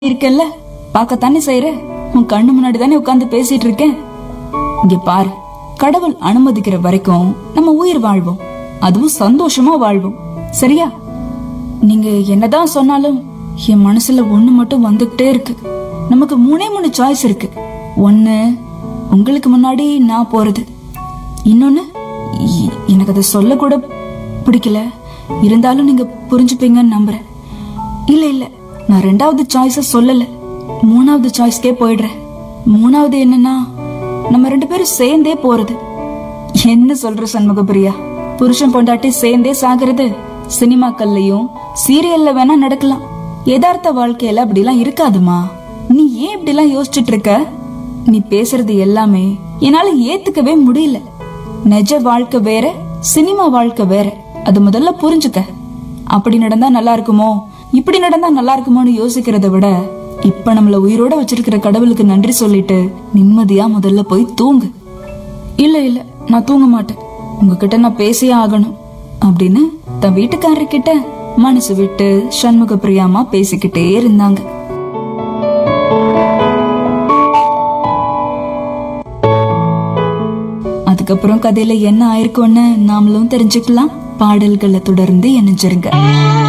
இருக்கேல்ல பார்க்கத்தானே செய்யற உன் கண்ணு முன்னாடி தானே உட்கார்ந்து பேசிட்டு இருக்கேன் இங்க பாரு கடவுள் அனுமதிக்கிற வரைக்கும் நம்ம உயிர் வாழ்வோம் அதுவும் சந்தோஷமா வாழ்வோம் சரியா நீங்க என்னதான் சொன்னாலும் என் மனசுல ஒண்ணு மட்டும் வந்துகிட்டே இருக்கு நமக்கு மூணே மூணு சாய்ஸ் இருக்கு ஒண்ணு உங்களுக்கு முன்னாடி நான் போறது இன்னொன்னு இ- எனக்கு அதை சொல்ல கூட பிடிக்கல இருந்தாலும் நீங்க புரிஞ்சுப்பீங்கன்னு நம்புறேன் இல்ல இல்ல நான் ரெண்டாவது சாய்ஸ சொல்லல மூணாவது சாய்ஸ்க்கே போயிடுறேன் மூணாவது என்னன்னா நம்ம ரெண்டு பேரும் சேர்ந்தே போறது என்ன சொல்ற சண்முகப்பிரியா புருஷன் பொண்டாட்டி சேர்ந்தே சாகிறது சினிமாக்கள்லயும் சீரியல்ல வேணா நடக்கலாம் யதார்த்த வாழ்க்கையில அப்படிலாம் இருக்காதுமா நீ ஏன் இப்படிலாம் யோசிச்சுட்டு இருக்க நீ பேசுறது எல்லாமே என்னால ஏத்துக்கவே முடியல நிஜ வாழ்க்கை வேற சினிமா வாழ்க்கை வேற அது முதல்ல புரிஞ்சுக்க அப்படி நடந்தா நல்லா இருக்குமோ இப்படி நடந்தா நல்லா இருக்குமோன்னு யோசிக்கிறத விட இப்ப நம்மள உயிரோட வச்சிருக்கிற கடவுளுக்கு நன்றி சொல்லிட்டு நிம்மதியா முதல்ல போய் தூங்கு இல்ல இல்ல நான் தூங்க மாட்டேன் உங்ககிட்ட நான் பேசியே ஆகணும் அப்படின்னு தன் வீட்டுக்காரர்கிட்ட மனசு விட்டு சண்முக பிரியாமா பேசிக்கிட்டே இருந்தாங்க அதுக்கப்புறம் கதையில என்ன ஆயிருக்கும்னு நாமளும் தெரிஞ்சுக்கலாம் பாடல்களை தொடர்ந்து இணைஞ்சிருங்க